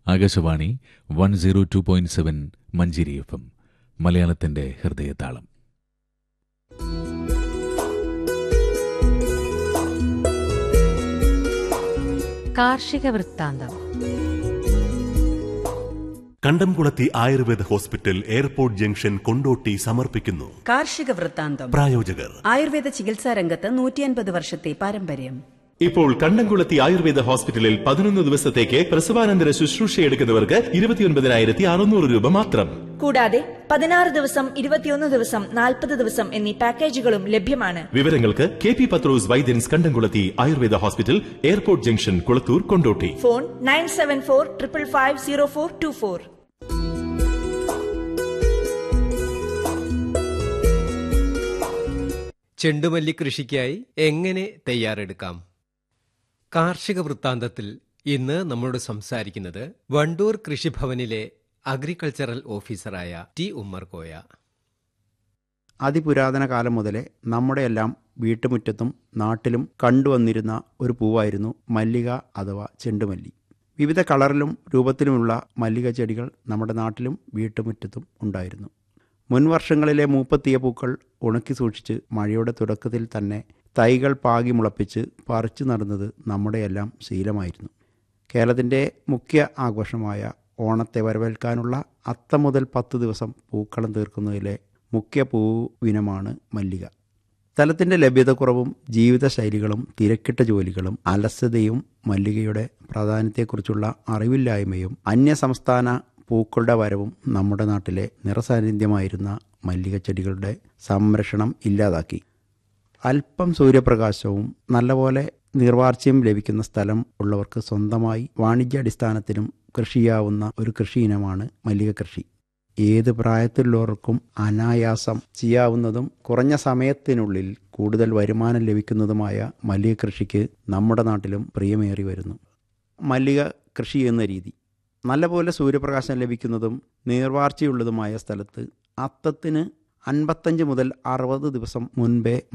Akashvani one zero two point seven Manjeri F M മലയാളത്തിന്റെ ഹൃദയതാളം കാർഷിക വൃത്താന്തം Kandamkulathi Ayurveda hospital airport junction Kondotty സമർപ്പിക്കുന്നു കാർഷിക വൃത്താന്തം പ്രായോജകർ ആയുർവേദ ചികിത്സാ രംഗത്ത് നൂറ്റിയൻപത് വർഷത്തെ പാരമ്പര്യം ഇപ്പോൾ കണ്ടംകുളത്തി ആയുർവേദ ഹോസ്പിറ്റലിൽ പതിനൊന്ന് ദിവസത്തേക്ക് പ്രസവാനന്തര ശുശ്രൂഷ എടുക്കുന്നവർക്ക് ഇരുപത്തിയൊൻപതിനായിരത്തി അറുന്നൂറ് രൂപ മാത്രം കൂടാതെ പതിനാറ് ദിവസം ഇരുപത്തിയൊന്ന് ദിവസം നാൽപ്പത് ദിവസം എന്നീ പാക്കേജുകളും ലഭ്യമാണ് വിവരങ്ങൾക്ക് K P Pathros Vaidyan's Kandamkulathi Ayurveda hospital airport junction Kulathur Kondotty phone nine seven four triple five zero four two four ചെണ്ടുമല്ലി കൃഷിക്കായി എങ്ങനെ തയ്യാറെടുക്കാം കാർഷിക വൃത്താന്തത്തിൽ ഇന്ന് നമ്മളോട് സംസാരിക്കുന്നത് വണ്ടൂർ കൃഷിഭവനിലെ അഗ്രികൾച്ചറൽ ഓഫീസറായ ടി ഉമ്മർ കോയ അതിപുരാതന കാലം മുതലേ നമ്മുടെയെല്ലാം വീട്ടുമുറ്റത്തും നാട്ടിലും കണ്ടുവന്നിരുന്ന ഒരു പൂവായിരുന്നു മല്ലിക അഥവാ ചെണ്ടുമല്ലി വിവിധ കളറിലും രൂപത്തിലുമുള്ള മല്ലിക ചെടികൾ നമ്മുടെ നാട്ടിലും വീട്ടുമുറ്റത്തും ഉണ്ടായിരുന്നു മുൻവർഷങ്ങളിലെ മൂപ്പത്തിയ പൂക്കൾ ഉണക്കി സൂക്ഷിച്ച് മഴയുടെ തുടക്കത്തിൽ തന്നെ തൈകൾ പാകി മുളപ്പിച്ച് പറിച്ചു നടുന്നത് നമ്മുടെയെല്ലാം ശീലമായിരുന്നു കേരളത്തിൻ്റെ മുഖ്യ ആഘോഷമായ ഓണത്തെ വരവേൽക്കാനുള്ള അത്തം മുതൽ പത്ത് ദിവസം പൂക്കളം തീർക്കുന്നതിലെ മുഖ്യ പൂവിനമാണ് മല്ലിക സ്ഥലത്തിൻ്റെ ലഭ്യതക്കുറവും ജീവിതശൈലികളും തിരക്കിട്ട ജോലികളും അലസതയും മല്ലികയുടെ പ്രാധാന്യത്തെക്കുറിച്ചുള്ള അറിവില്ലായ്മയും അന്യസംസ്ഥാന പൂക്കളുടെ വരവും നമ്മുടെ നാട്ടിലെ നിറസാന്നിധ്യമായിരുന്ന മല്ലിക ചെടികളുടെ സംരക്ഷണം ഇല്ലാതാക്കി അല്പം സൂര്യപ്രകാശവും നല്ലപോലെ നീർവാർച്ചയും ലഭിക്കുന്ന സ്ഥലം ഉള്ളവർക്ക് സ്വന്തമായി വാണിജ്യാടിസ്ഥാനത്തിലും കൃഷി ചെയ്യാവുന്ന ഒരു കൃഷി ഇനമാണ് മല്ലിക കൃഷി ഏത് പ്രായത്തിലുള്ളവർക്കും അനായാസം ചെയ്യാവുന്നതും കുറഞ്ഞ സമയത്തിനുള്ളിൽ കൂടുതൽ വരുമാനം ലഭിക്കുന്നതുമായ മല്ലിക കൃഷിക്ക് നമ്മുടെ നാട്ടിലും പ്രിയമേറി വരുന്നു മല്ലിക കൃഷി എന്ന രീതി നല്ലപോലെ സൂര്യപ്രകാശം ലഭിക്കുന്നതും നീർവാർച്ചയുള്ളതുമായ സ്ഥലത്ത് അത്തത്തിന് അൻപത്തഞ്ച് മുതൽ അറുപത് ദിവസം മുൻപേ